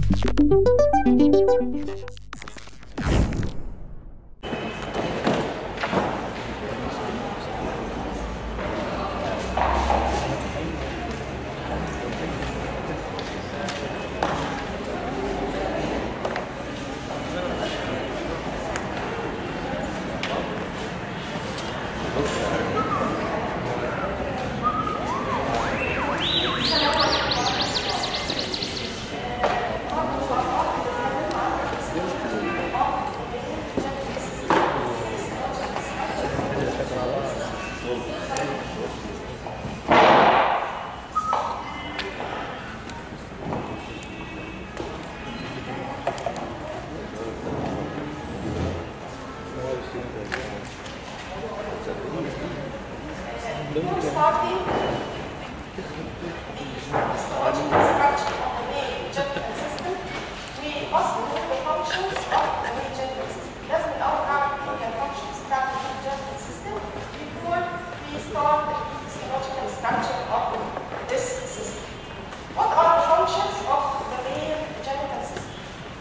starting the histological structure of the main genital system we must know the functions of the main genital system لازم الأول نعرف ايه هي الفانكشنز بتاعت the genital system before we start the histological structure of this system. What are the functions of the male genital system?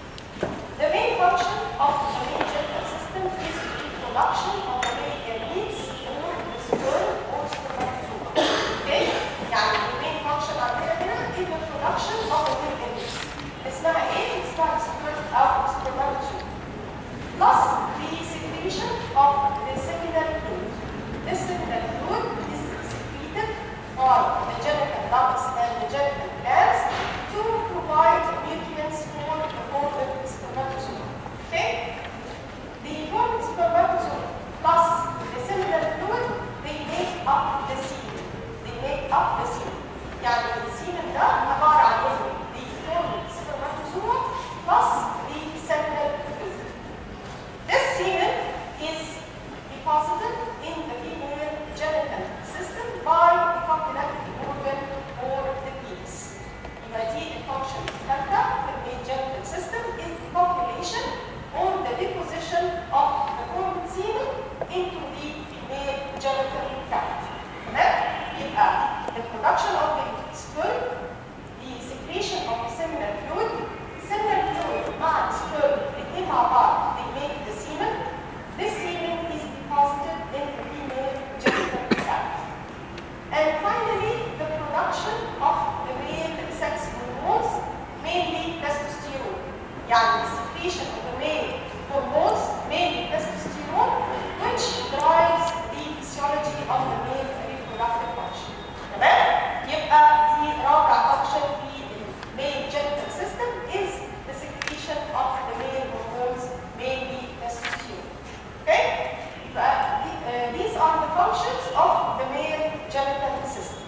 The main function of the male genital system is the production of the male gametes or the sperm or spermatozoa. Okay? يعني the main function عندنا هنا is the production of the male gametes. اسمها ايه؟ اسمها sperm او spermatozoa. Plus the secretion of the seminal fluid. This seminal fluid is secreted by the genital ducts and the genital glands to provide nutrients for the formed spermatozoa. Okay? The formed spermatozoa plus the seminal fluid, they make up the semen. They make up the semen. يعني السيمن ده عبارة عن ايه؟ The formed spermatozoa plus the seminal fluid. This semen is deposited in the female genital system by the copulative organ or the penis. يبقى دي الفانكشن الثالثة في الميل genital system is the population or the deposition of the formed semen into the female genital tract. تمام؟ يبقى the production of the sperm, the secretion of the seminal fluid, seminal fluid مع sperm الاثنين مع بعض they make the semen. This semen is deposited in the female genital tract. And finally, the production of the male sex hormones, mainly testosterone. يعني the secretion of the male hormones, mainly testosterone, which drives the physiology of the male reproductive function. تمام؟ يبقى دي رابع function في المale genital system is the secretion of the male hormones, mainly testosterone. Okay? يبقى the- uh, these are the functions of the male genital system.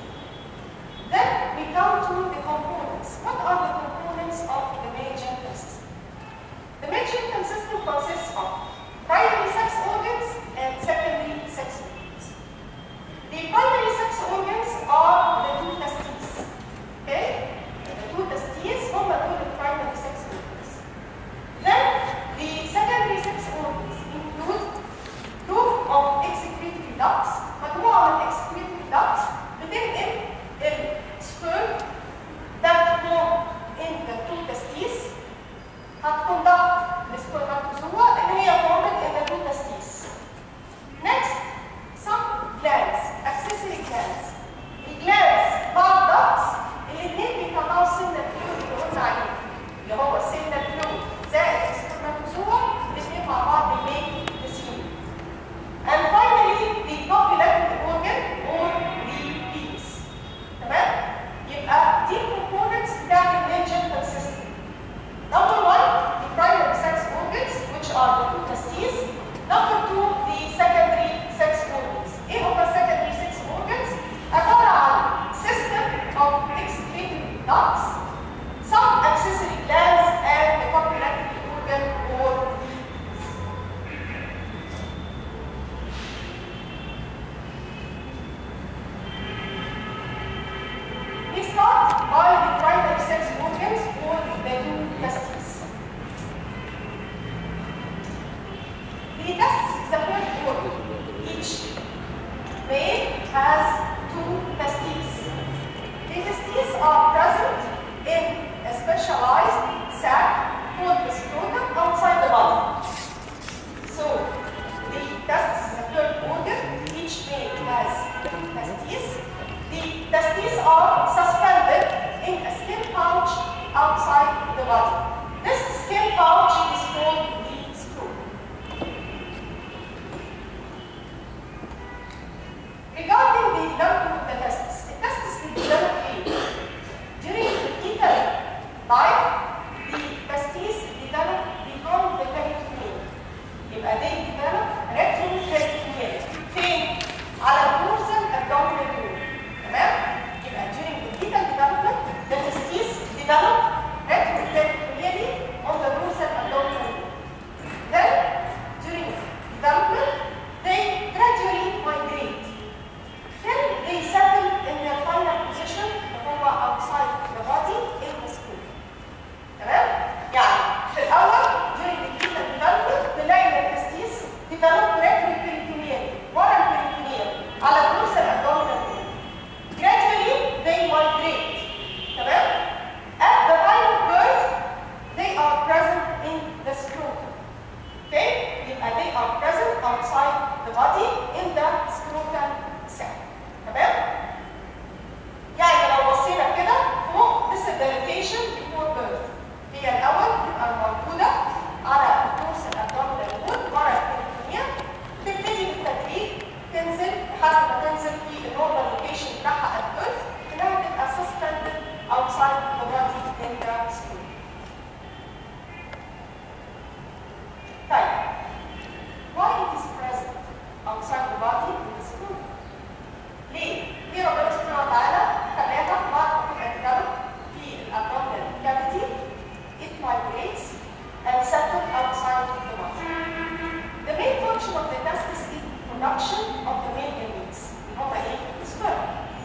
Then we come to the components. What are the components of the male genital system? The male genital system consists of primary sex organs and secondary sex organs. The primary sex organs are the two testes. Okay? The two testes هم دول the primary sex organs. Then the secondary sex organs include group of excretory ducts مجموعة من excretory ducts بتنقل السبرم that form in the two testes هتconduct السpermatozoa اللي هي formed in the two testes. Next, some glands, accessory glands. الجلاندز مع الدكتس الاثنين بيطلعوا السنة الفلويد اللي قلنا عليه اللي هو السنة الفلويد زائد السpermatozoa الاثنين مع بعض بيميك the semen. And finally, the copulative organ or the penis. تمام؟ يبقى دي components بتاعت الميل genital system. Number one, the primary sex organs, which are the two testes. Number two, the secondary sex organs. ايه هما secondary sex organs؟ عبارة عن system of excretory ducts, some accessory glands, and the copulative organ or the penis. We start by the primary sex organs or the two testes. The testes is a third organ. Each male has two testes. The testes are present in a specialized sac are suspended in a skin pouch outside the body. This skin pouch is called the screw. Regarding the development of the testis, the testis will develop here. During the fetal life, the testes develop become the peritoneum. يبقى they develop retroperitoneal. فين؟ على الدورسال abdominal wall. تمام؟ يبقى during the fetal development, the testes develop retroperitoneally on the dorsal abdominal wall. Then, during development, they gradually migrate. Then they settle in their final position اللي هو outside the body in the school. تمام؟ يعني في الأول during the fetal development بنلاقي إن التستيس develop retroperitoneal ورا البريتونيال على الدورسال abdominal wall. Gradually they migrate. تمام؟ At the time of birth they are present in the scrotum. Okay? يبقى they are present outside the body in the scrotal cell. تمام؟ يعني لو بصينا كده فوق this is the location before birth. هي الأول تبقى موجودة على الدورس الأبدومينال وول ورا البريتونيا تبتدي بالتدريج تنزل لحد ما تنزل في النورمال لوكيشن بتاعها at birth إنها تبقى suspended outside the body in the scrotum. طيب why it is present outside the body in the scrotum? ليه؟ ليه ربنا سبحانه وتعالى خلاها بعد ما تبقى develop في الابdominal cavity it migrates and settles outside the body. The main function of the testis is production of the male gametes اللي هم ايه؟ sperm.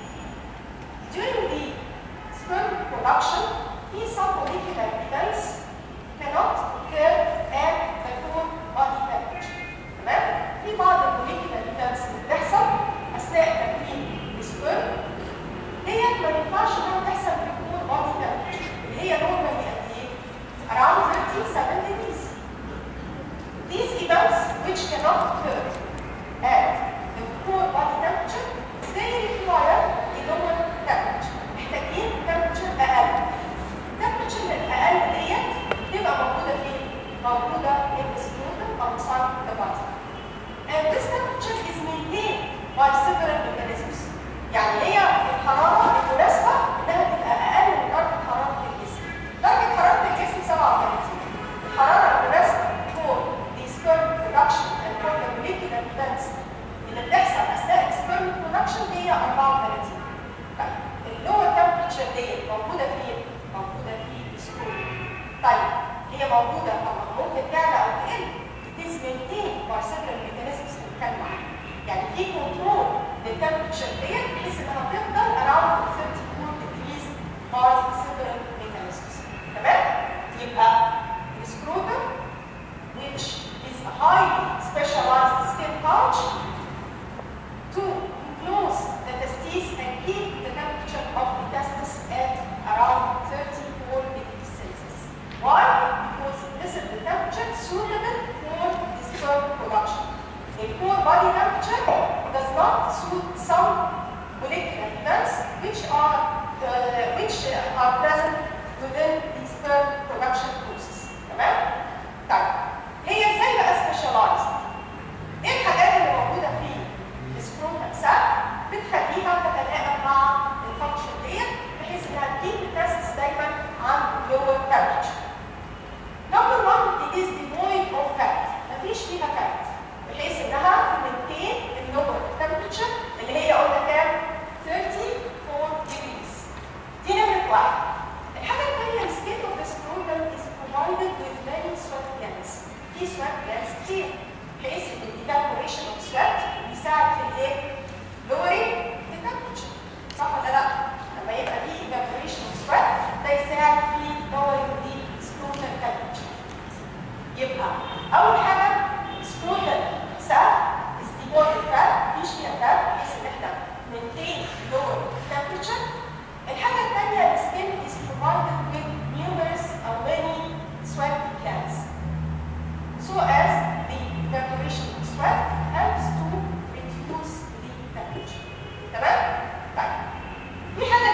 During the sperm production في some molecular events cannot occur at the core body temperature. تمام؟ في بعض الموليكولار ايفنتس اللي بتحصل اثناء تكوين السبرم ديت ما ينفعش انها تحصل في الكور بادي تمبرتشر اللي هي نورمالي قد ايه؟ around 37 degrees. These events which cannot occur at the core body temperature they require a lower temperature. محتاجين temperature اقل. temperature الاقل ديت تبقى موجوده فين؟ موجوده in the scrotum outside the body. And this temperature is maintained by several mechanisms. يعني هي الحرارة المناسبة إنها تبقى أقل من درجة حرارة الجسم. درجة حرارة الجسم 37. الحرارة المناسبة for the sperm production and for the molecular events اللي بتحصل أثناء السبرم production هي 34. طيب اللور temperature ديت موجودة فين؟ موجودة في السكروتم. طيب هي موجودة طبعا ممكن تعلى أو تقل. It is maintained by several mechanisms بنتكلم عنها. يعني في كنترول للتمبرتشر ديت بحيث انها تفضل around 34 degrees by several mechanisms. تمام؟ يبقى السكروتم which is a highly specialized skin pouch to close the testes and keep the temperature of the testis at around 34 degrees Celsius. Why? Because this is the temperature suitable for the sperm production. The core body temperature does not suit some molecular events which are uh, which are present within the sperm production process. تمام؟ طيب هي ازاي بقى specialized؟ ايه الحاجات اللي موجوده في السكروتم سيل بتخليها تتناسب مع الفانكشن ديت بحيث انها تجيب التستس دايما عن lower temperature. Number one, it is devoid of fat. مفيش فيها fat. بحيث انها تمنتين اللور temperature اللي هي قلنا كام؟ 34 degrees. دي نمرة واحد. الحاجة الثانية السكين of the scrotum is provided with many sweat glands. في sweat glands كتير بحيث ان evaporation of sweat بيساعد في الايه؟ lowering the temperature. صح ولا لا؟ لما يبقى في evaporation of sweat ده يساعد في lowering the scrotal temperature. يبقى أول حاجة scrotal cell is devoid of fat مفيش فيها fat بحيث ان احنا maintain lower temperature. الحاجة الثانية السكين is provided with numerous or many sweat glands. So as the evaporation of sweat helps to reduce the temperature. تمام؟ طيب. في حاجة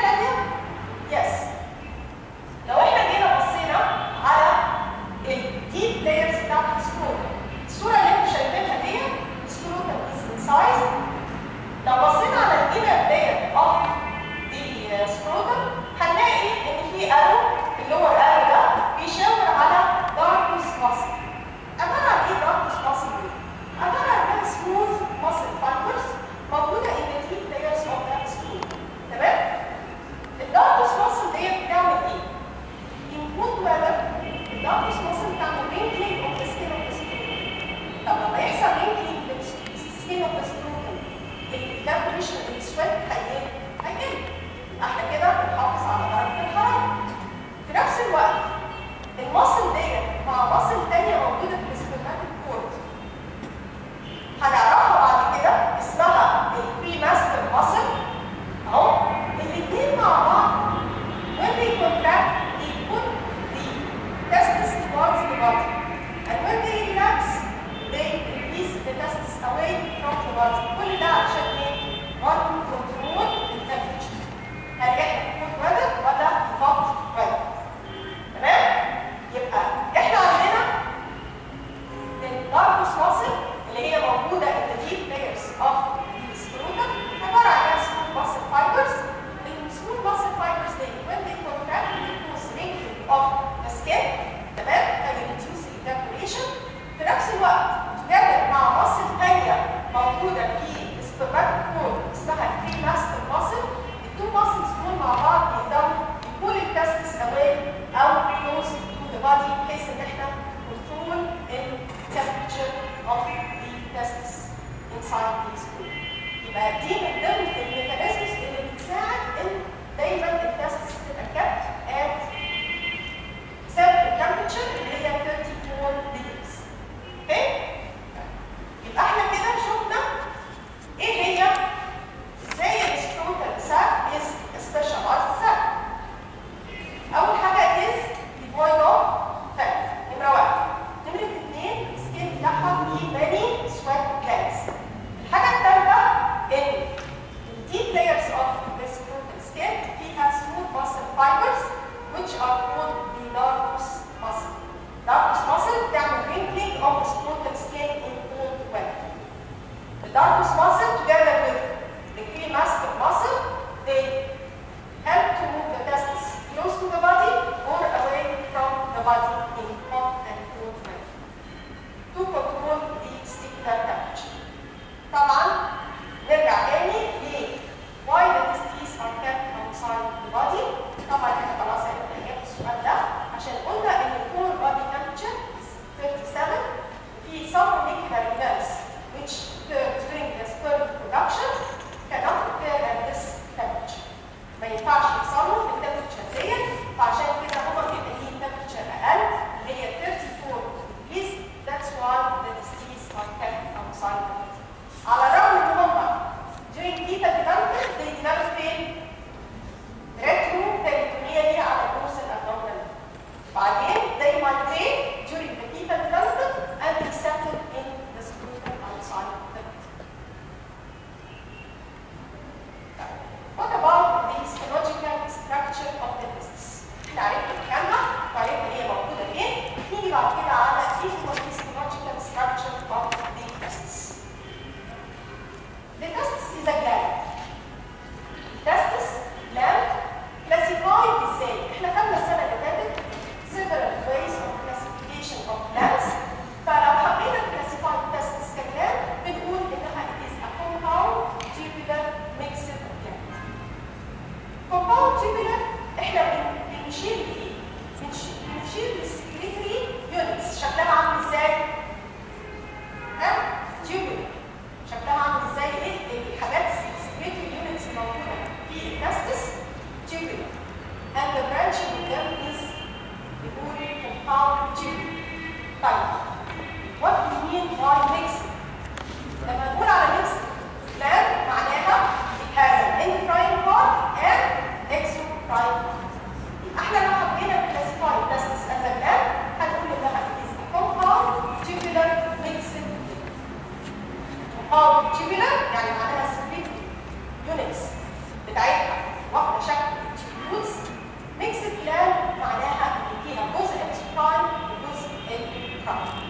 مع بعض يقدروا يكون التستس away او close to the body بحيث ان احنا control the temperature of the testis inside the spoon. يبقى دي من ضمن الميكانيزمز اللي بتساعد ان دايما التستس تبقى kept at certain temperature اللي هي 34 degrees. اوكي؟ يبقى احنا كده شفنا ايه هي ازاي السكروتال ساك is a specialized sac. اول حاجه is devoid of fat نمره واحد. نمره اثنين السكين بتاعها فيه many sweat glands. الحاجه الثالثه ان الديب layers of the scrotal skin فيها smooth muscle fibers which are called the darkus muscle. darkus muscle بتعمل wrinkling of the scrotal skin in old women. The darkus muscle together with the cremastic muscle, they help to move the testes close to the body or away from the body in hot and cold weather to control the sticular temperature. طبعا نرجع تاني ل why the testes are kept outside the body. طبعا احنا خلاص عرفنا اجابه السؤال ده عشان قلنا ان الكور body temperature is 37 في some molecular events which occur during the sperm production cannot occur at this temperature. ما ينفعش يحصلوا في التمبرتشر ديت فعشان كده هما بيبقى ليه تمبرتشر اقل اللي هي 34 degrees that's why the testes are kept outside the body. على الرغم ان هما during fetal development they develop فين؟ retroperitoneally على النص الابdominal. بعدين they migrate during the fetal development and they settle in the scrotum outside the body. What about the histological structure of the testes? احنا عرفنا مكانها وعرفنا هي موجوده فين نيجي بعد كده على ايه هو histological structure of the testes. The testis is a gland. Testis gland classified ازاي؟ احنا خدنا السنه اللي فاتت several ways of classification of glands فلو حبينا نكلاسيفاي testis كجلاند بنقول انها it is a compound tubular mixed gland. compound tubular احنا بن- بنشير لايه؟ بنش- بنشير للسكريتري يونتس شكلها عامل ازاي؟ ها؟ tubular شكلها عامل ازاي؟ ايه الحاجات السكريتري يونتس الموجوده في التستس tubular and the branch of them is بنقول compound tubular طيب what do we mean by mixed؟ لما نقول على mixed gland معناها it has an endocrine part and exocrine part. احنا لو حبينا نكلاسيفاي testis as a gland هنقول انها it is a compound tubular mixed compound tubular يعني معناها secretory units بتاعتها واخده شكل tubules mixed gland معناها ان فيها جزء exocrine وجزء endocrine.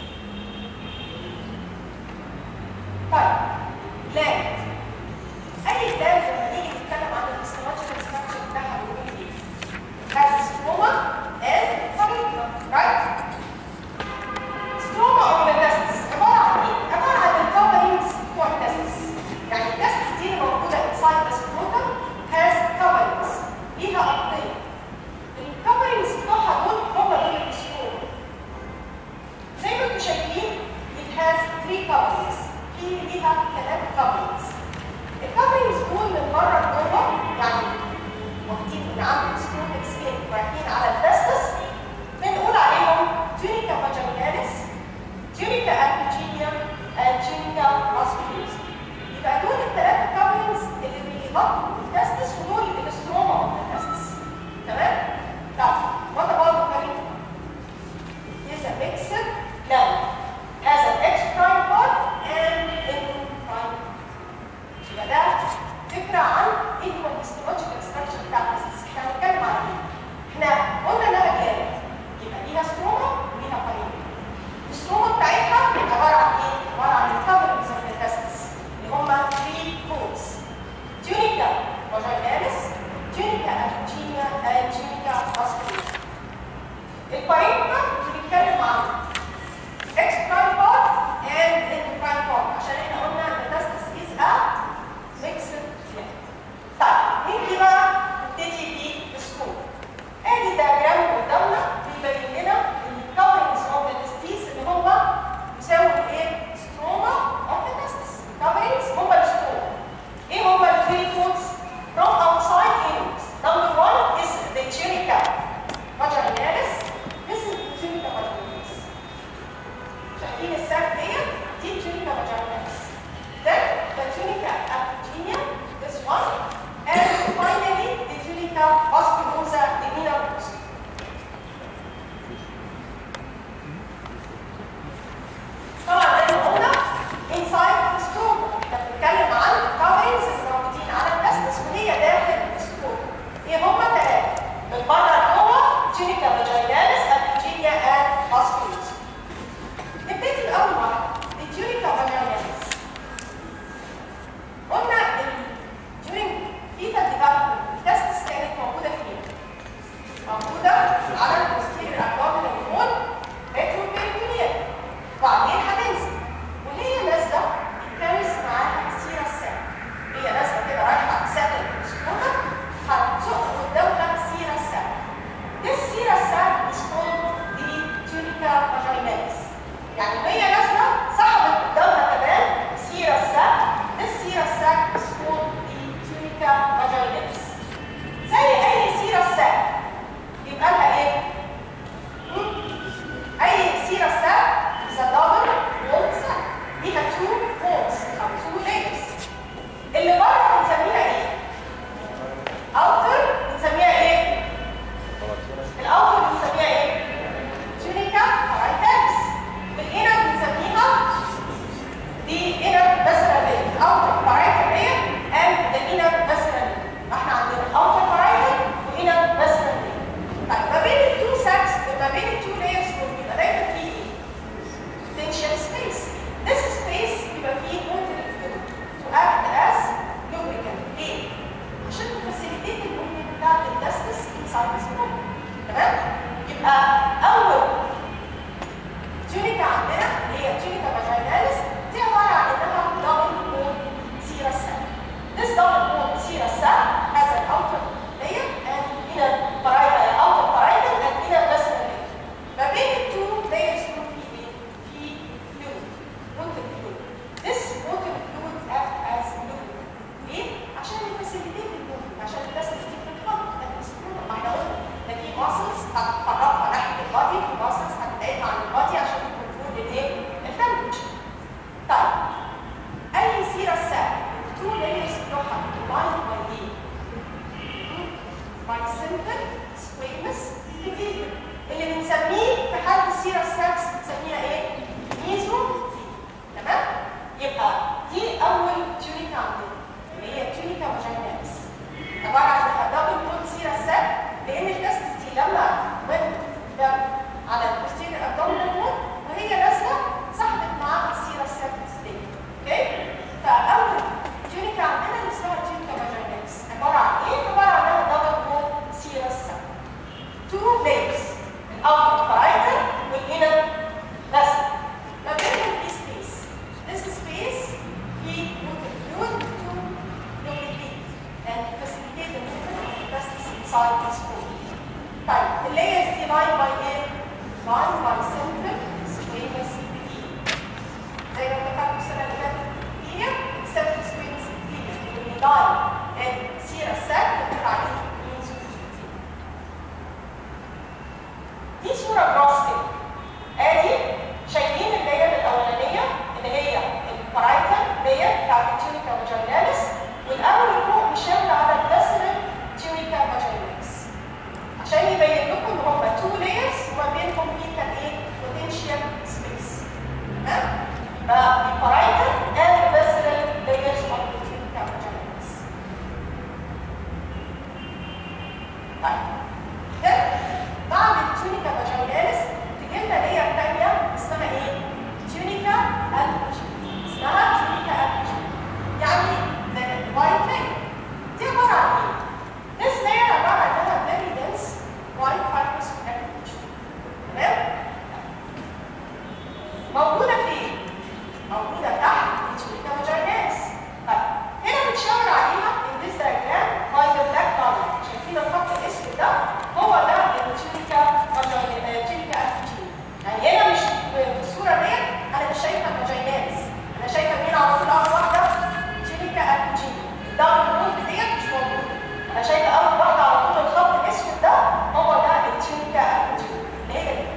طيب gland اي gland لما نيجي نتكلم عن الهيستولوجيكال ستراكشر بتاعها بنقول ايه؟ has stroma and parenchyma right? stroma of the testis عباره عن ايه؟ عباره عن الكفرنجز بتوع التستس يعني التستس دي اللي موجوده inside the scrotum has coverings ليها ارضيه الكفرنجز بتوعها دول هم دول الستروما زي ما انتم شايفين it has three coverings في ليها ثلاث coverings الكفرنجز دول من بره لجوه يعني واخدين من عند السكروتك سكين رايحين على التستس بنقول عليهم tunica vaginalis tunica albuginea and tunica masculinus يبقى دول الثلاثه coverings اللي بيغطوا التستس ودول الاستروما اوف التستس تمام؟ طب what about the parenchyma? is a mixed gland has an exocrine part and endocrine part. يبقى ده فكره عن ايه هو الهيستولوجيكال ستراكشر بتاع التستس احنا هنتكلم عن ايه؟ احنا قلنا انها جلاند يبقى ليها ستروما وليها قريب الستروما بتاعتها عباره عن ايه؟ عباره عن الكفرنجز اوف التستس اللي هم 3 كودز tunica vaginalis tunica albuginea and tunica masculinus البارينكما بنتكلم عن exocrine part and endocrine part عشان احنا قلنا ان التستس is a mixed gland. طيب نيجي بقى تمام يبقى اول تونيكا عندنا اللي هي تونيكا فاجيناليس دي عباره عن انها دبل بون سيرا سيل This double bone serous cell has an outer layer and inner parietal, outer parietal and inner basal layer. ما بين التو layers يكون في ايه؟ في fluid, motor fluid. This motor fluid act as fluid. ليه؟ عشان يفاسيليتيت الموفمنت، عشان البلاستيك بتتحرك ما احنا قلنا ده في muscles هتحركها ناحيه البادي، في muscles هتبعدها عن البادي عشان تكنترول الايه؟ التمبرتشر. طيب اي سيرة سيل two layers بتوعها combined by ايه؟ by simple squamous epithelium اللي بنسميه في حالة السيرة سيلز بنسميها ايه؟ ميزو تمام؟ يبقى دي أول تونيكا عندنا اللي هي تونيكا فاجيناليس عبارة عن انها دبل بون سيرة سيل لأن التستس دي لما went down على البوستيريور abdominal wall وهي نازلة سحبت معاها السيرة سيل ستيت اوكي؟ فأول تونيكا عندنا اللي اسمها تونيكا فاجيناليس عبارة عن ايه؟ عبارة عن انها دبل بون سيرة سيل two layers الأوتر parietal والinner basal ما بينهم في space this space في motor fluid to lubricate and facilitate the movement of the testis inside this hole طيب الlayers دي line by ايه؟ line by simple squamous epithelium زي ما اتفقنا السنة اللي فاتت هي except squamous epithelium اللي line السيرة cell بنقول عليه mesothelium دي صورة جراس كده ادي شايفين اللاير الاولانية اللي هي البرايتال لاير بتاعت التونيكا فاجيناليس والاول فوق مشاور على الباسرال تونيكا فاجيناليس عشان يبين لكم ان هما تو لايرز وما بينهم في كان ايه بوتنشال سبيس تمام يبقى البرايتال and الباسرال layers of the tunica vaginalis طيب ده بعد التونيكا فاجيناليس تجي لنا لير ثانيه اسمها ايه؟ تونيكا البوجين اسمها تونيكا البوجين يعني the white layer دي عباره عن ايه؟ This layer عباره عن انها very dense white fibrous connective tissue تمام؟ موجوده فين؟ موجوده تحت التونيكا فاجيناليس طيب هنا بتشاور عليها in this diagram by the black line شايفين الخط الاسود ده هو ده التونيكا فاجيناليس تونيكا البوجين يعني هنا مش في الصوره ديت انا مش شايفه فاجيناليس انا شايفه هنا على طول اول واحده تونيكا البوجين الدبل بوند ديت مش موجوده انا شايفه اول واحده على طول الخط الاسود ده هو ده التونيكا البوجين اللي هي دي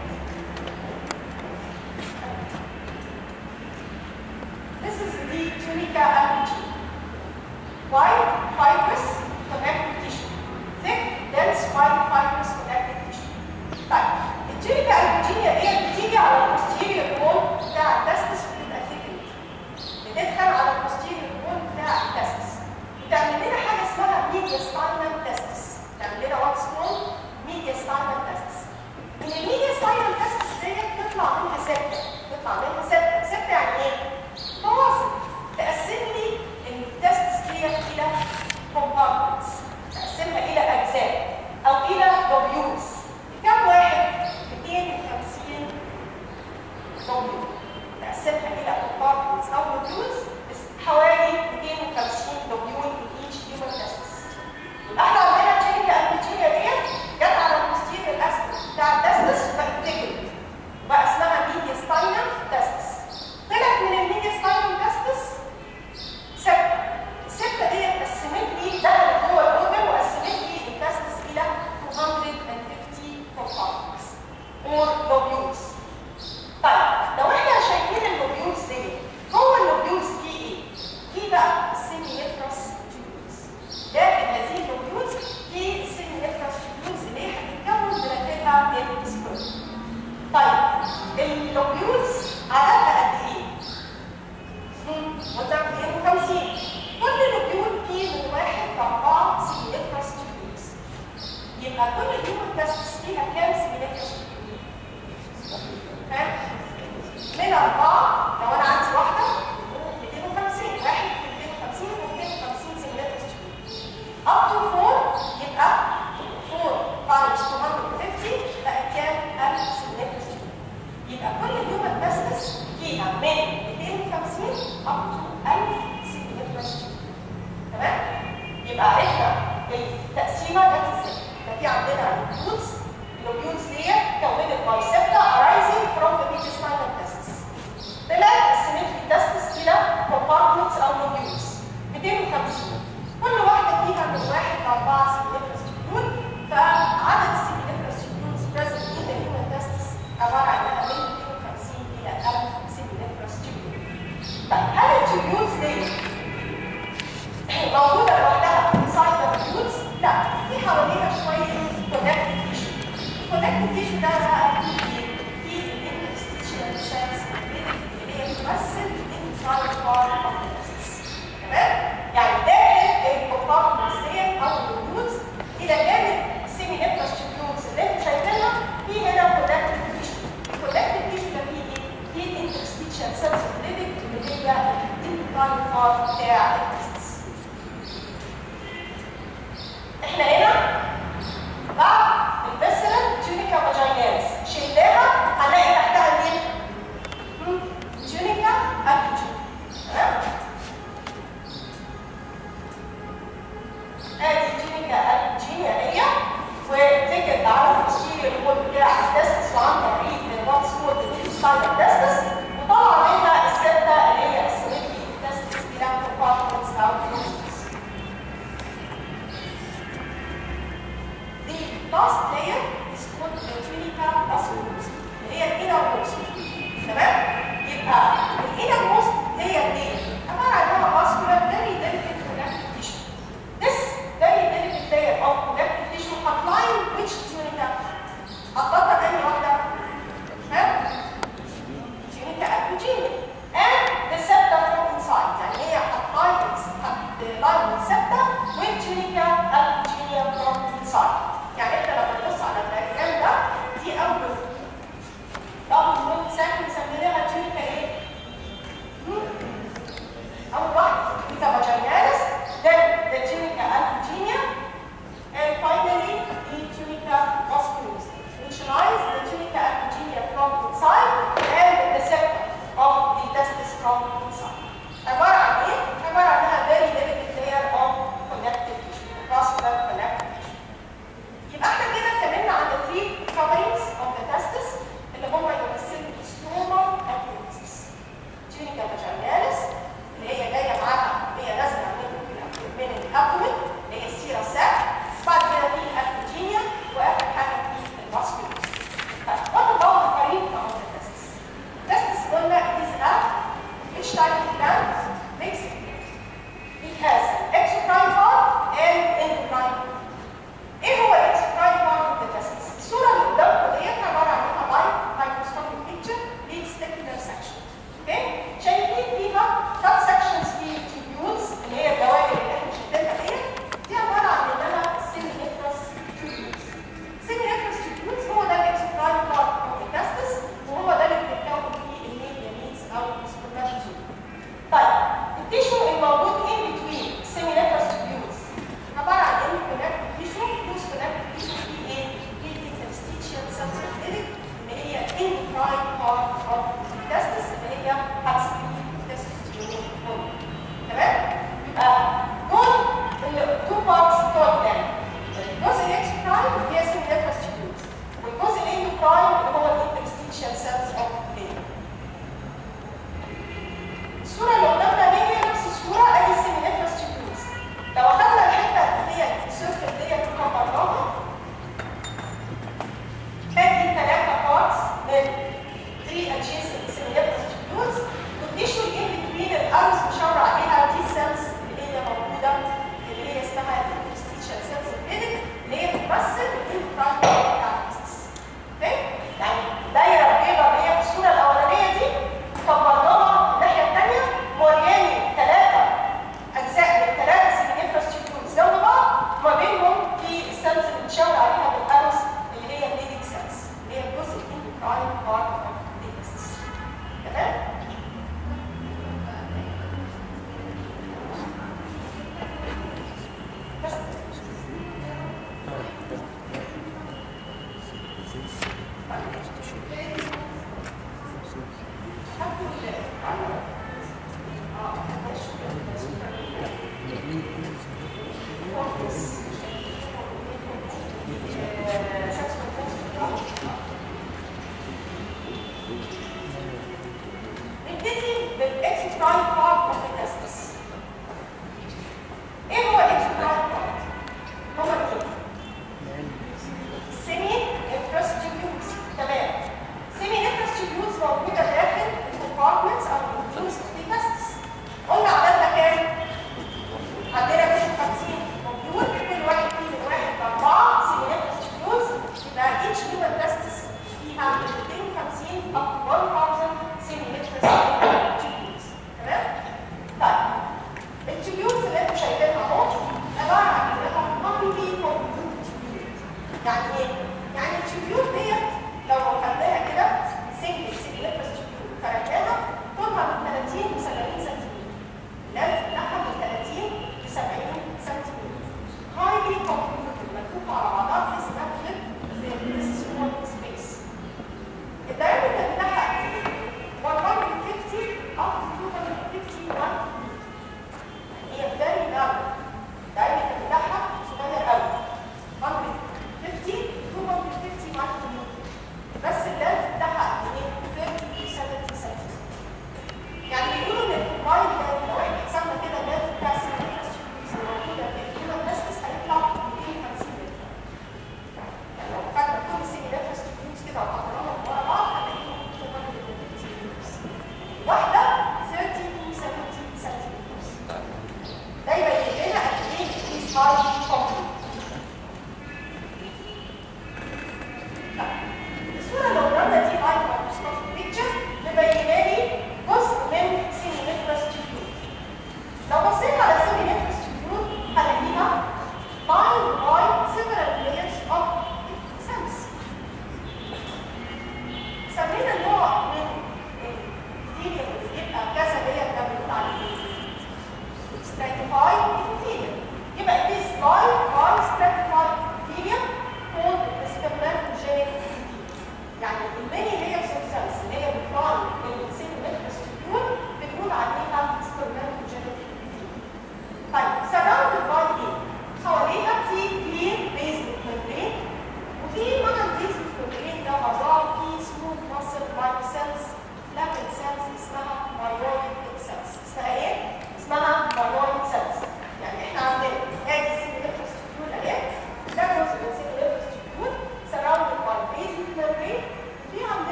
This is the tunica albuginea. White, fibrous, connective tissue. Thick, dense, white, fibrous, connective tissue. طيب التونيكا البوجينيا دي بتيجي على البوستيريور وول بتاع التستس وبتبقى ثيكند. بتدخل على البوستيريور وول بتاع التستس. وتعمل لنا حاجه اسمها ميديا ستاينال تستس. تعمل لنا واتس كول ميديا ستاينال تستس. من الميديا ستاينال تستس ديت تطلع منها سته. تطلع منها سته. سته يعني ايه؟ فواصل تقسم لي التستس ديت الى compartments تقسمها الى اجزاء او الى لوبيولز كم واحد 250 لوبيول تقسمها الى compartments او لوبيولز بس حوالي 250 لوبيول in each human testis يبقى احنا عندنا تشيكا البيتشيكا ديت جت على البوستير الاسفل بتاع التستس وبقت تجري بقى اسمها ميديا ستاينال تستس طلعت من الميديا ستاينال تستس ستة الستة دي قسمت لي دخلت جوه الاورجن وقسمت لي التستس الى 250 compartments or lobules طيب لو احنا شايفين اللوبيولز دي جوه اللوبيولز في ايه؟ في بقى السيمينيفرس تيوبولز داخل هذه اللوبيولز في السيمينيفرس تيوبولز اللي هي هتتكون بنتيجه السبرم طيب اللوبيولز عددها قد ايه؟ قلنا 250 كل لوبيول فيه من واحد لاربعه سيمينيفرس تيوبولز يبقى كل هيومن تستس فيها كام سيمينيفرس تيوبولز؟ ها؟ من أربعة لو أنا عندي واحدة 250 واحد في 250 و 250 سيميلاتر up to 4 يبقى 4 times 250 حواليها شويه كونكتيف تيشو الكونكتيف تيشو ده بقى فيه فيه الانستيتشوال سيلز اللي هي بتمثل الانسايد بارت اوف تمام يعني داخل الكومباوندز ديت او النودز الى جانب السيمي نيفرس تيوبيولز اللي انت شايفينها في هنا كونكتيف تيشو الكونكتيف تيشو ده فيه ايه؟ فيه الانترستيشن سيلز بليدنج اللي هي الانسايد بارت بتاع التستس احنا هنا بعد الفيسرال تونيكا فاجيناليس شلناها هنلاقي تحتها مين؟ مم، تونيكا ابيجين تمام؟ ادي تونيكا ابيجين هي وتيجي على البوستيريور وول بتاع التستس وعن طريق الواتس كود الانسايد التستس وطلع منها السته اللي هي السيمتري التستس الى كومبارتمنتس او كلوزز The last layer is called the tunica vasculosa اللي هي الانر موست تمام؟ يبقى الانر موست layer دي عبارة عن نوع vascular very delicate connective tissue. This very delicate layer of connective tissue outline which tunica? هتبطل أنهي واحدة؟ ها؟ tunica abugina and the septa from inside يعني هي هتلاين هتلاين السبتة والtunica abugina from inside يعني احنا لما نبص على الدياجرام ده دي اول دبل ويند ساك مسميناها tunica ايه؟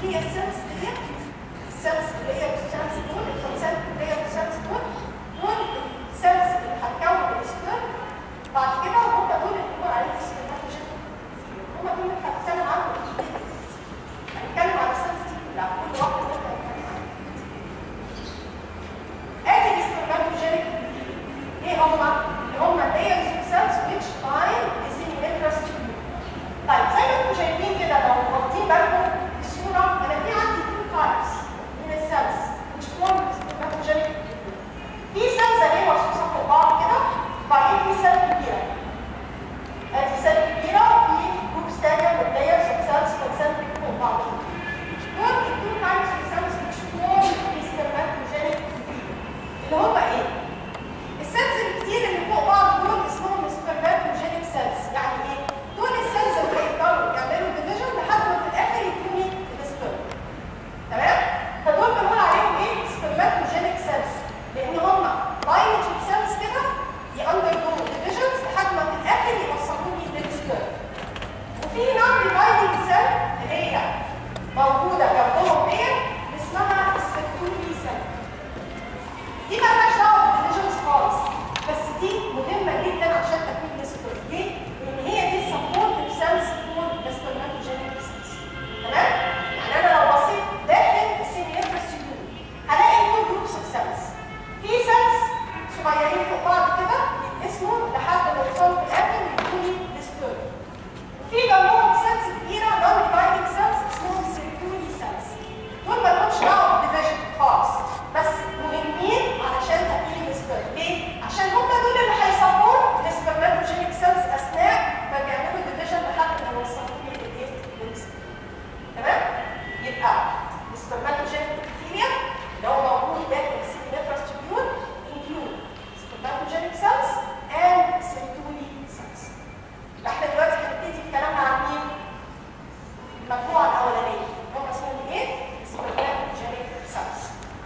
هي السيلز دي السيلز اللي هي السيلز دول الكونسنت اللي هي السيلز دول دول السيلز اللي هتكون السبيرم بعد كده هم دول اللي بنقول عليهم سبرماتوجين هم دول اللي هنتكلم عنهم هنتكلم عن السيلز دي كلها كل واحده منهم هنتكلم عنها ادي السبرماتوجينيك ايه هما؟ اللي هما layers of cells which bind the seminephros tubule. طيب زي ما انتم شايفين كده لو واخدين بالكم الصوره انا في عندي two types من السيلز which form the spermatogenic tubule. في سيلز اهي مرصوصه فوق بعض كده وبعدين في سيل كبيره. ادي سيل كبيره وفي جروبس تانيه من layers of cells concentric فوق بعض. دول التو types of cells which form the spermatogenic tubule. اللي هما ايه؟ السيلز الكتير اللي فوق بعض دول اسمهم سبرماتوجينيك سيلز يعني ايه؟ دول السيلز اللي هيقدروا يعملوا ديفيجن لحد ما في الاخر يكونوا السبرم تمام؟ فدول بنقول عليهم ايه؟ سبرماتوجينيك سيلز لان هم بايولوجي سيلز كده يأندرجو ديفيجنز لحد ما في الاخر يوصلوني للسبرم وفي نوع ديفايدنج سيل اللي هي موجوده جنبهم ديت اسمها السيرتولي سيل دي مالهاش دعوه بالديفيجنز خالص بس دي مهمه جدا عشان تكون السبرم ليه؟ لان هي دي سبورت سيلز فور السبرماتوجينيك سيلز تمام؟ يعني انا لو بصيت داخل السيميوترس تيوب هلاقي تو جروبس اوف سيلز في سيلز صغيرين فوق بعض كده اسمهم لحد ما يوصلوا في الاخر يكونوا السبرم وفي جنبهم سيلز كبيره نون ديفايدنج سيلز اسمهم سيرتولي سيلز دول مالهمش دعوه بالديفيجن خالص بس مهمين علشان تكوين السبرم ليه؟ عشان هم دول اللي هيسبورت السبرماتوجينيك سيلز اثناء ما بيعملوا ديفيجن لحد ما يوصلوا للايه؟ للسبرم تمام؟ يبقى السبرماتوجينيك بكتيريا اللي هو موجود داخل السيمينيفرس تيبيول include spermatogenic cells and Sertoli cells. احنا دلوقتي هنبتدي في كلامنا عن مين؟ المجموعه الاولانيه هم اسمهم ايه؟ spermatogenic cells.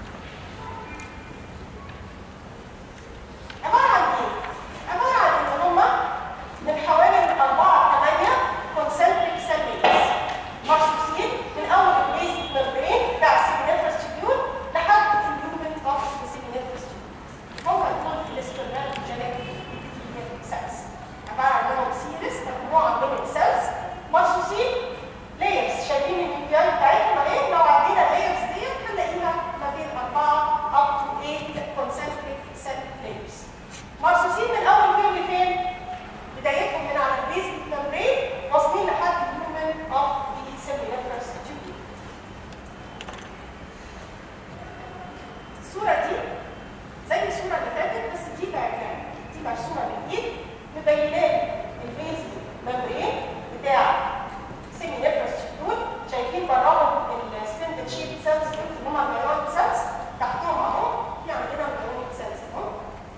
عباره عن ايه؟ عباره عن ان هم من حوالي من 4 ل 8 concentric cell layers مرصوصين من اول البيزك ممبرين بتاع السيمينيفرس تيبيول لحد الهيومن اوف السيمينيفرس تيبيول. هم دول السبرماتوجينيك سيلز عباره عن منهم سيريس مجموعه من السيلز مرصوصين layers شايفين النيوكلياي بتاعتهم اهي لو عدينا اللايرز ديت هنلاقيها ما بين 4 up to 8 concentric cell layers مرصوصين من اول فين لفين؟ بدايتهم من على البيزك ممبرين واصلين لحد الهيومن اوف ذا سيمينيفرس تيوب الصوره دي زي الصوره اللي فاتت بس دي دايجرام دي مرسومه بالايد مبينه لي البيزك ممبرين بتاع سيمينيفرس تيوب شايفين براهم السبندل شيب سيلز اللي هم الميلويد سيلز تحتهم اهو في عندنا الميلويد سيلز اهو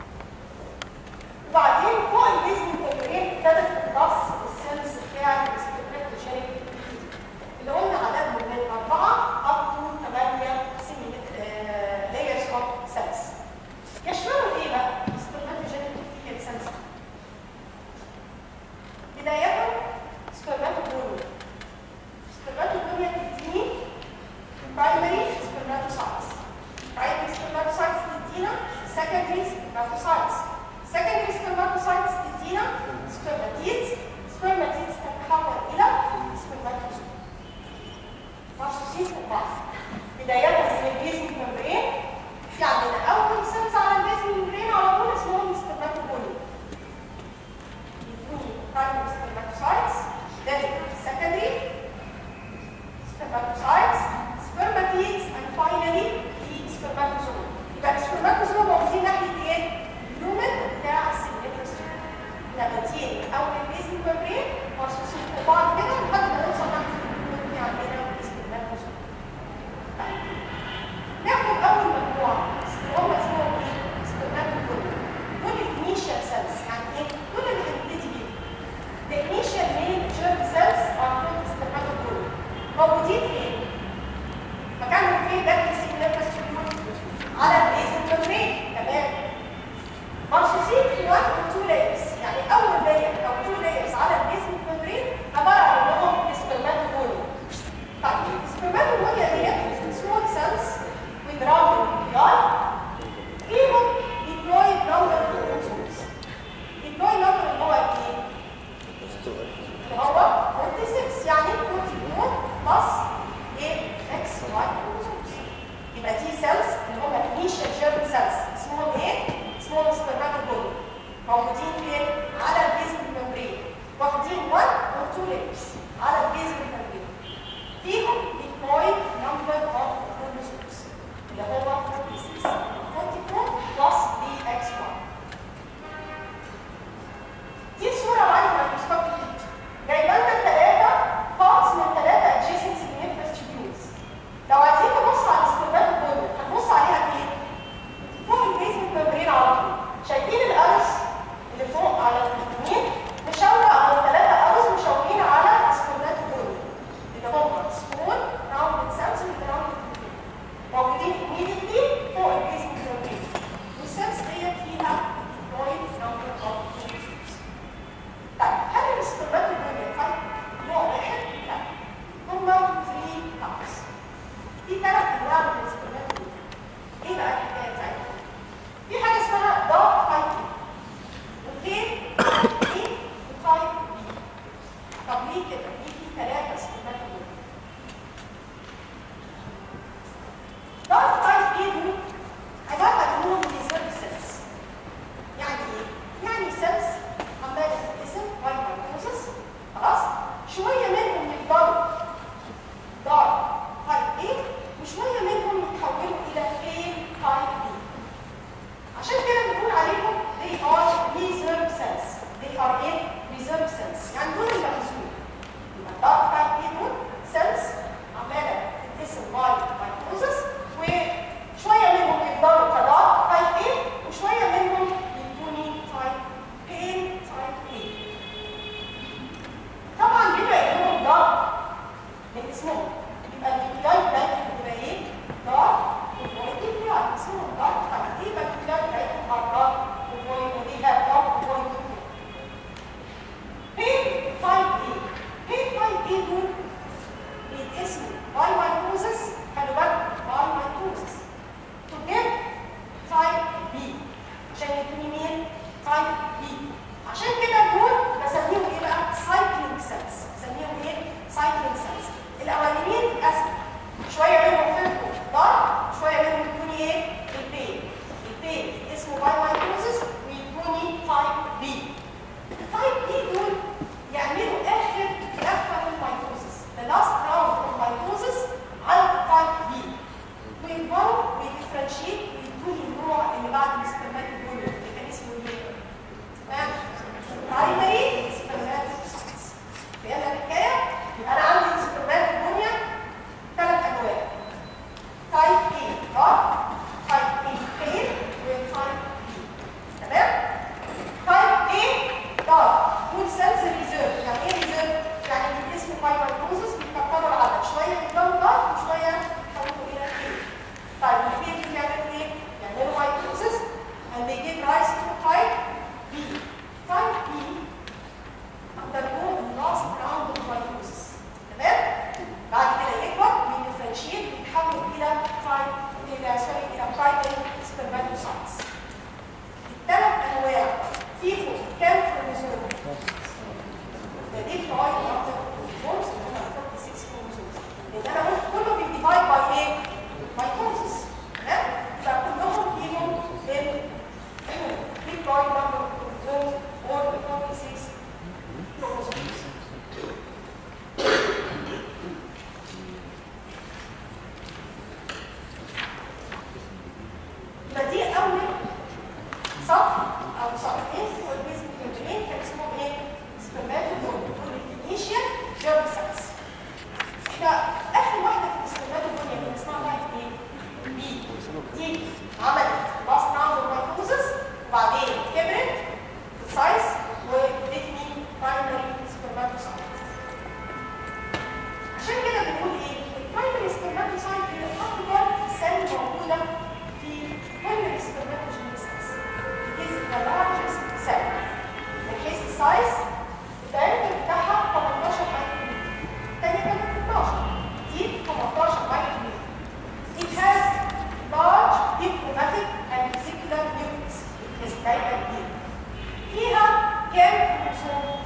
وبعدين فوق البيزمنت ممبرين ابتدت ترص السيلز بتاع السبرماتوجينيك اللي قلنا عددهم من 4 up to 8 layers of cells. يشملوا ايه بقى؟ السبرماتوجينيك سيلز. بداية سبرماتوجونيا. سبرماتوجونيا بتديني primary spermatocytes. Primary spermatocytes تدينا secondary spermatocytes. secondary spermatocytes تدينا spermatids. spermatids تتحول إلى spermatozoa. مرصوصين في بعض. بداية من البيزمنت ممبرين في عندنا أول سيلز على البيزمنت ممبرين على طول اسمهم spermatogonium. يدوني primary spermatocytes, then secondary spermatocytes, spermatids, and finally the spermatozoa. يبقى السبرماتوزوا موجودين ناحية ايه؟ اليومن بتاع السيمينيفرس نباتين أو البيزمنت ممبرين مرصوصين في بعض كده لحد ما نوصل ناحية اليومن في عندنا السبرماتوزوا. طيب ناخد أول مجموعة اللي هم اسمهم ايه؟ سبرماتوجونيا. دول الانيشال سيلز يعني ايه؟ دول اللي هنبتدي بيهم. The initial male germ cells are called spermatogonium. موجودين فين؟ مكانهم فين داخل السيمينيفرس تيوبول؟ على البيزل ممبرين تمام مرصوصين في 1 or 2 layers يعني اول layer او 2 layers على البيزل ممبرين عباره عن انهم سبرماتوجونيا طيب السبرماتوجونيا موجودين فين؟ على البيزمنت ممبرين واخدين 1 or 2 layers على البيزمنت ممبرين فيهم deployed number of chromosomes اللي هو 46 44 plus DX1 دي صورة معايا مايكروسكوبيك جايبه لنا ثلاثة parts من ثلاثة adjacent significant tubules لو عايزين نبص على السكربات هنبص عليها فين؟ فوق البيزمنت ممبرين على طول شايفين الارز اللي فوق على اليمين مشاورة على الثلاثة ارز مشاورين على السكربات اللي هم سمول راوند سيلز راوند موجودين immediately فوق البيزمنت ممبرين والسيلز ديت فيها deployed number of chromosomes طيب هل السكربات طيب نوع واحد؟ لا هما 3 types في ثلاث انواع من السكربات ايه بقى الحكايه بتاعتها؟ في حاجه اسمها دارك تايب اوكي؟ ايه؟ وتايب بي طب ليه كده؟ ليه في ثلاثه سكربات دارك تايب ايه دول؟ عباره عن ريزيرف سيلز يعني ايه؟ يعني سيلز عماله تتقسم باي مايكروسس خلاص؟ شويه منهم يفضلوا دارك تايب A وشويه منهم يتحولوا الى A تايب B عشان كده بنقول عليهم they are reserve cells they are A reserve cells يعني دول المخزون يبقى dark type A دول cells عماله تتقسم باي مايكروسس وشويه منهم يفضلوا كدارك تايب A وشويه منهم يدوني تايب A تايب A طبعا بما انهم دارك من اسمهم يبقى النيوكلاي بتاعتهم بتبقى ايه؟ دارك وفويد نيوكلاي اسمهم دارك طبعا ايه يبقى النيوكلاي بتاعتهم ار دارك وفويد وليها دارك وفويد نيوكلاي بين تايب ايه؟ بين تايب ايه دول بيتقسموا باي مايكروزس خلي بالك باي مايكروزس تو جيف تايب بي عشان يدوني مين؟ تايب بي عشان كده دول بسميهم ايه بقى؟ سايكلينج سيلز بسميهم ايه؟ سايكلينج سيلز الاولانيين اسهل شويه منهم فيهم دارك شويه منهم يكونوا ايه؟ البين البين اسمه باي مايكروزس ويكوني تايب بي تايب بي دول يعملوا اخر لفه في الميتوزس the last round of mitosis على تايب بي ويكبروا ويديفرنشيت ويدوني النوع اللي بعد السبرماتوجونيا اللي كان اسمه الليبر تمام برايمري سبرماتوسايتس فهمنا الحكايه؟ يبقى انا عندي سبرماتوجونيا ثلاث انواع تايب اي دارك تايب اي بين وتايب بي تمام؟ تايب اي دارك دول سيلز ريزيرف يعني ايه ريزيرف؟ يعني من اسم فايبروزس بيكتروا العدد شويه يفضلوا دارك وشويه يتحولوا الى ايه؟ طيب البين بيعملوا ايه؟ يعملوا مايكروزس and they give rise to type B. Type B undergo the last round of mitosis. تمام؟ بعد كده يكبر ويديفرنشيت ويتحول الى type الى سوري الى primary spermatocytes. الثلاث انواع فيهم كام كروموسوم؟ ده دي فلاي نمبر كروموسومز اللي هم 46 كروموسومز. لان انا قلت كله بيديفايد باي ايه؟ مايتوزس. تمام؟ فكلهم فيهم ال deployed number of chromosomes or the 46 chromosomes. يبقى دي أول سطر أو سطرين فوق البيزم ممبرين كان اسمهم إيه؟ سبرماتوجونيا دول الإنيشيال جيرم سيلز. إحنا آخر واحدة في السبرماتوجونيا كان اسمها تايب إيه؟ بي. دي عملت لاست راوند اوف مايكروزس وبعدين كبرت في السايز وادتني برايمري سبرماتوسايت. عشان كده بنقول ايه؟ البرايمري سبرماتوسايت هي اكبر سيل موجوده في كل السبرماتوجينيسيس. It is the largest cell. من حيث السايز الدايمتر بتاعها 18 مايكرومتر. الثانيه كانت 12 دي 18 مايكرومتر. It has large diplomatic and vesicular units. It is دايما كبير. فيها كام كروموسوم؟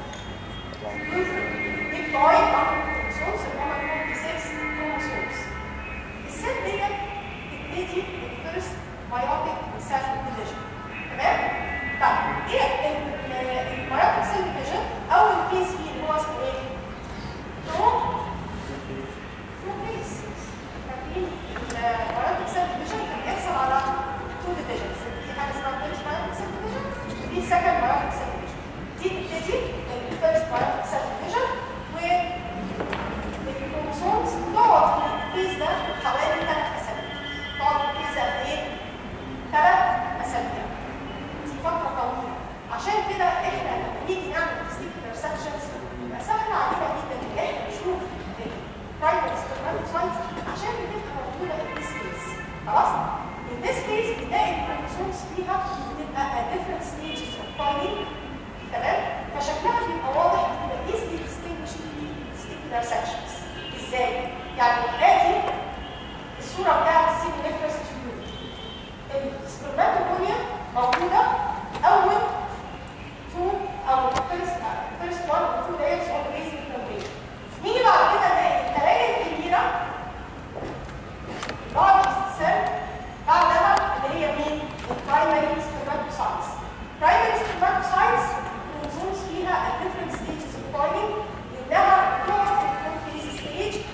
diploid number of chromosomes اللي هم 46 chromosomes. الست ديت بتبتدي الفيرست مايوتيك سيل ديفيجن. تمام؟ طيب ايه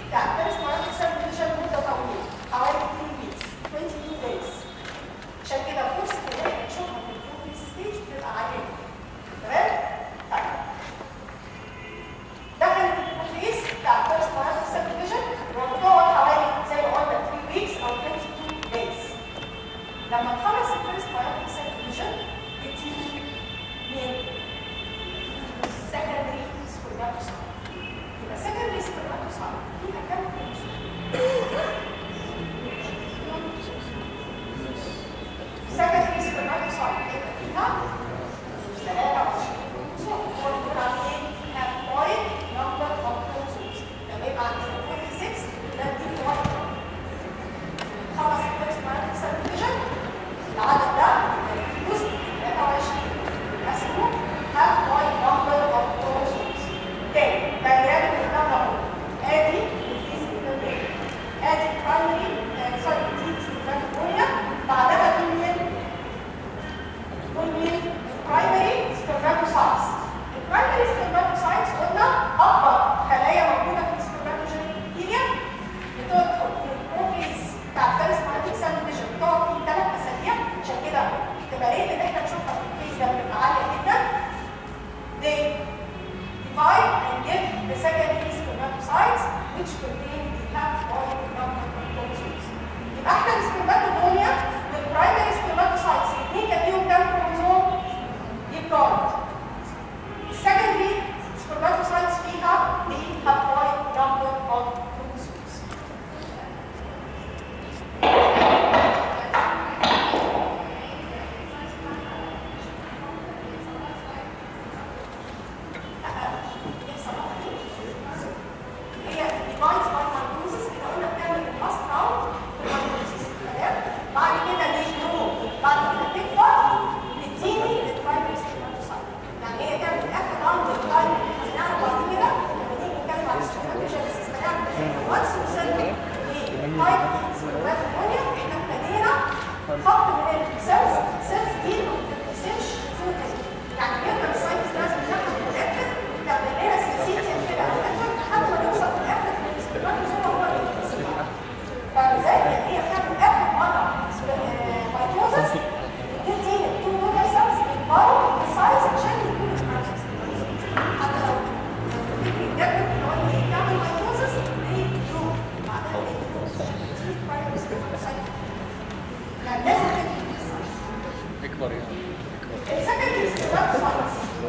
بتاع فيرست مايوتيك سيل ديفيجن مده طويله حوالي 3 ويكس 22 دايز عشان كده فرصه ان احنا نشوفها في البروفيس ستيج بتبقى عاليه تمام؟ طيب دخلت البروفيس بتاع فيرست مايوتيك سيل ديفيجن وبتقعد حوالي زي ما قلنا 3 ويكس او 22 دايز لما تخلص الفيرست مايوتيك سيل ديفيجن بتيجي من secondary spermatocyte يبقى secondary spermatocyte فيها كام كروموسوم؟ secondary spermatocyte هيبقى فيها 23 كروموسوم هو بيقول عليه ايه؟ haploid number of chromosomes لما يبقى عندنا 46 ده دي واحد خلص الفيرست مايوتيك سيل ديفيجن العدد ده يبقى جزء 23 اسمه haploid number of chromosomes تاني diagram اللي قدامنا اهو ادي الكيس اللي ادي primary سوري دي سبرماتوجونيا بعدها دول مين؟ دول مين؟ primary spermatocytes البرايمري spermatocytes قلنا اكبر خلايا موجوده في السبرماتوجينيك بكتيريا بتدخل في البروفيس بتاع الفيرست مايوتيك سيل ديفيجن بتقعد فيه ثلاث اسابيع عشان كده احتماليه ان احنا نشوفها في الفيز ده بتبقى عاليه جدا they divide and give the secondary spermatocytes which contain the haploid number of chromosomes يبقى احنا السبرماتوجونيا والبرايمري سبرماتوسايتس الاثنين كان فيهم كام كروموسوم؟ يبقى السكندري سبرماتوسايتس فيها the haploid number of chromosomes هي divides by mitosis احنا قلنا بتعمل اللاست راوند في الميتوسيس تمام بعد كده دي نمو بعد كده تكبر تديني البرايمري سبرماتوسايت يعني هي تعمل اخر راوند للبرايمري هنعرف بعد كده لما نيجي نتكلم عن السبرماتوجينيسيس هنعرف وانس وصلنا لتايب سبرماتوجونيا احنا ابتدينا خط من السيلز السيلز دي ما بتتقسمش توتال يعني بيفضل السايتس لازم ناخد متاكد تعمل لنا سيسيتيا كده او نتورك لحد ما نوصل في الاخر ان السبرماتوزوم هو اللي بيتقسم فازاي يعني هي بتعمل اخر مره مايتوزس بتدي التو نوبل سيلز يكبروا في السايز عشان يكونوا سبرماتوزوم حتى لو بيتجدد ان هو يعمل مايتوزس يجرو بعدها يجرو دي برايمري سبرماتوسايت يعني لازم تكبر في السايز اكبر يعني اكبر السكندري سبرماتوسايتس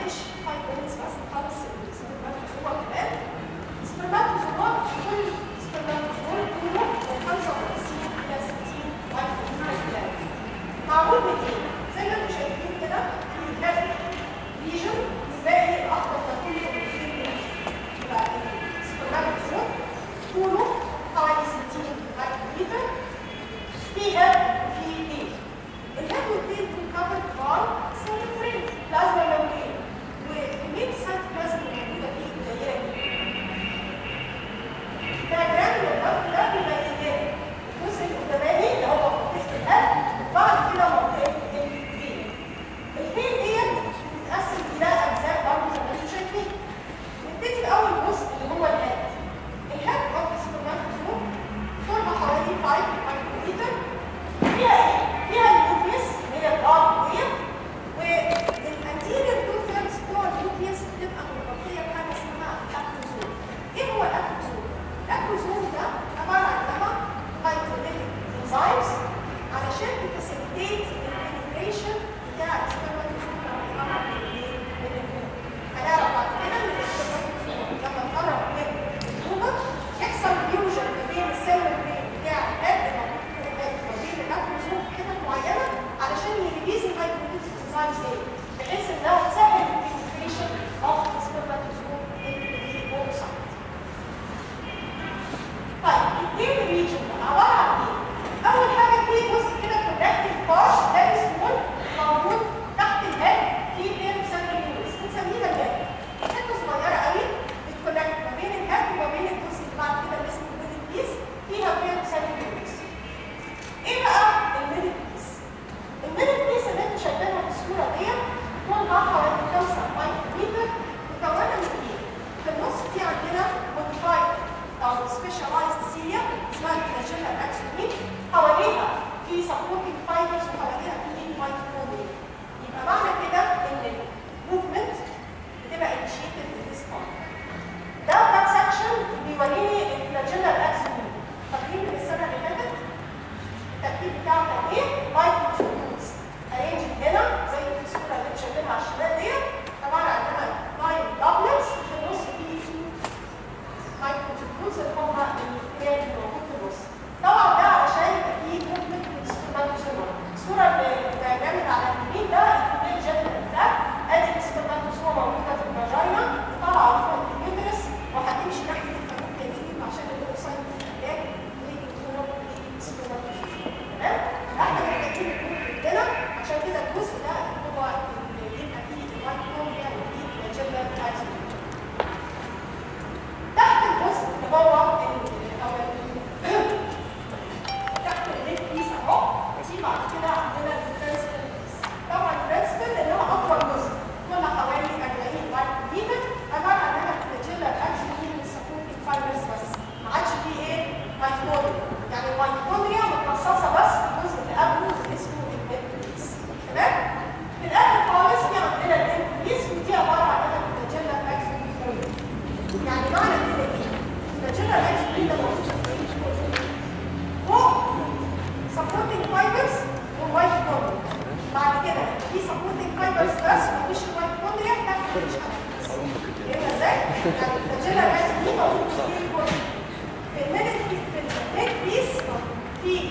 معلش 5 minutes بس نخلص السبرماتوزوا كمان السبرماتوزوا كل سبرماتوزوا طوله من 55 الى 60 مايكرومتر معمول من ايه؟ زي ما انتم شايفين كده في هناك ليجن الباقي الاخضر ده كله من يبقى السبرماتوزوا طوله حوالي 60 مايكرومتر في هيد وفي ايه الهيد والتيل كفرد باي سيل فريم بلازما ممبرين وكميه السيتوبلازم الموجوده فيه قليله جدا الدياجرام اللي قدام ده بيبين لنا الجزء القداماني اللي هو منطقه الهيد بعد كده منطقه الفيل الفيل ديت بتتقسم الى اجزاء برضه زي ما انتم شايفين نبتدي باول جزء اللي هو الهيد الهيد اوف سبرماتوزوم طولها حوالي 5 مايكرومتر فيها ايه؟ فيها النيوكليس اللي هي الار ديت والانتيريور تو ثيردز بتوع النيوكليس بتبقى مغطيه بحاجه اسمها الاكروزوم. ايه هو الاكروزوم؟ الاكروزوم ده عباره عن انها هايدروليتيك انزيمز علشان تفاسيليتيت البنتريشن بتاع السبرماتوزوم لما يقرب من الايه؟ من الهوم. هنعرف بعد كده ان السبرماتوزوم لما يقرب من الهوم يحصل فيوجن ما بين السيل ممبرين بتاع الهيد الموجود في الهيد وما بين الاكروزوم في حتت معينه علشان يريليز الهايدروليتيك انزيمز دي بحيث انها تسهل البنتريشن اوف السبرماتوزوم into the oocyte. طيب الاثنين ريجن عباره عن ايه؟ اول حاجه في جزء كده كونكتيف بارت ده اسمه موجود تحت الهيد في بين سنترال يونس بنسميه الهيد حته صغيره قوي بتكونكت ما بين الهيد وما بين الجزء اللي بعد كده اللي اسمه الميدل بيس فيها بين سنترال يونس ايه بقى الميدل بيس؟ الميدل بيس اللي انتوا شايفينها في الصوره ديت طولها حوالي 5 مايكرومتر مكونه من ايه؟ في النص في عندنا موديفايد او سبيشاليزد سيليا اسمها الفلاجيلا اكسومين حواليها في سبورتنج فايبرز وحواليها في مايكروبيا يبقى معنى كده ان الموفمنت بتبقى انيشيتد في ذيس بارت ده كات سكشن بيوريني الفلاجيلا اكسومين فاكرين من السنه اللي فاتت التركيب بتاعه كان ايه؟ مايكروتوبولز ارينج هنا زي في الصوره اللي انتوا شايفينها على الشمال ديت عباره عن انها ناين دبلتس في النص في مايكروتوبولز اللي هم الكريات اللي موجود في النص طبعا ده علشان يبقى فيه موفمنت للسبرماتوزوما الصوره اللي الدياجرام على اليمين ده الفيميل جنرال تراك ادي السبرماتوزوما موجوده في الفاجينا طالعه فوق اليوترس وهتمشي ناحيه الفالوبيان عشان الاوكسايد محتاج للدخول في السبرماتوزوما تمام؟ احنا محتاجين نكون عندنا عشان كده الجزء ده هو اللي بيبقى فيه المايكروبيا وفيه الجنرال اكسون تحت الجزء اللي هو ال- او ال- تحت الليد بيس اهو في بعد كده عندنا البرنسبل بيس طبعا البرنسبل اللي هو اكبر جزء طولها حوالي 40 مايكرومتر عباره عن انها فلاجيلا اكسون من السبورتنج فايبرز بس ما عادش فيه ايه مايكروبيا يعني الميتوكوندريا متخصصه بس في الجزء اللي قبله اللي اسمه البيس تمام في الاخر خالص في عندنا البيس ودي عباره عن انها فلاجيلا اكسون يعني معنى كده ايه؟ الفلاجيلا اكسون ده موجود في فوق سبورتنج فايبرز والميتوكوندريا بعد كده في سبورتنج فايبرز بس مفيش الميتوكوندريا تحت مفيش حاجه فهمنا ازاي؟ يعني الفلاجيلا اكسون دي موجود في كل في الميدل في الميد بيس في